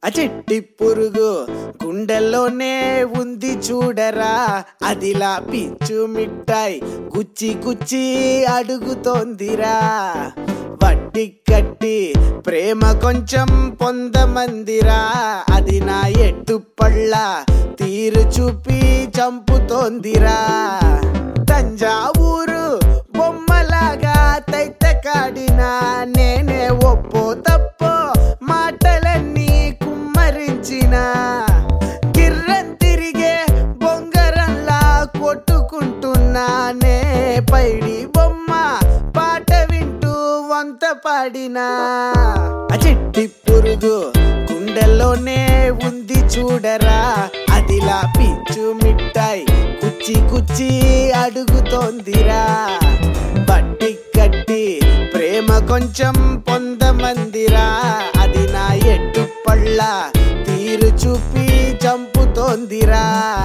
ఆ చిట్టి పురుగు గుండెల్లోనే ఉంది చూడరా అదిలా పిచ్చు మిఠాయి గుచ్చి గుచ్చి అడుగుతోందిరా వడ్డీ కట్టి ప్రేమ కొంచెం పొందమందిరా అది నా ఎట్టు పళ్ళ తీరు చూపి చంపుతోందిరా తంజావూరు బొమ్మలాగా తైత కాడినా నేనే ఒప్పో తప్పో మాటలన్నీ కుమ్మరించిన గిర్రం తిరిగే బొంగరంలా కొట్టుకుంటున్నానే పైడి బొమ్మ పాట వింటూ వంత పాడినా ఆ చిట్టి పురుగు గుండెల్లోనే ఉంది చూడరా అదిలా పిచ్చు మిఠాయి కుచ్చి కుచ్చి అడుగుతోందిరా బట్టి కట్టి ప్రేమ కొంచెం పొందమందిరా అది నా ఎట్టు పళ్ళ తీరు చూపి చంపుతోందిరా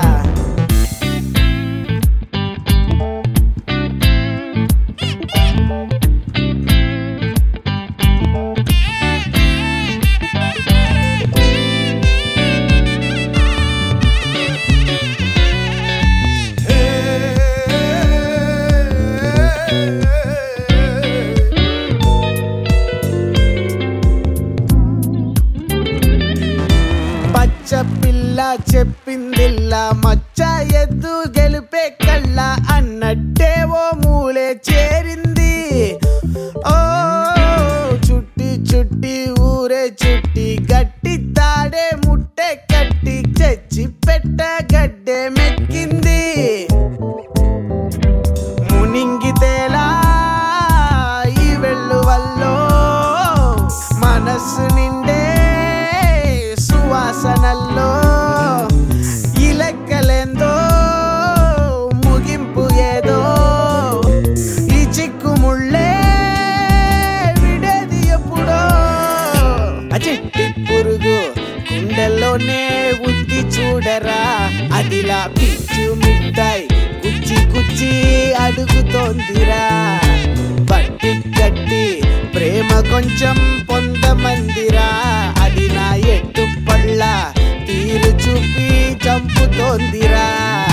పచ్చ పిల్ల చెప్పిందిల్లా మచ్చ ఎద్దు గెలిపే కళ్ళ అన్నట్టే ఓ మూలే చేరింది ఓ చుట్టి చుట్టి ఊరే చుట్టి గట్టి తాడే ముట్టె కట్టి చచ్చి పెట్ట గడ్డే మెక్కింది మునింగితేలా ఈ వెళ్ళు వల్లో మనస్సు నిండే సువాసనల్లో ఈ లెక్కలేందో ముగింపు ఏదో ఈ చిక్కు ముళ్ళే విడేది ఎప్పుడో ఆ చిట్టి పురుగు గుండెల్లోనే ఉంది చూడరా అదిలా పిచ్చు మిఠాయి కుచ్చి కుచ్చి అడుగుతోందిరా బట్టి కట్టి ప్రేమ కొంచెం పొందమందిరా అది నా ఎట్టు పళ్ళ తీరు చూపి చంపుతోందిరా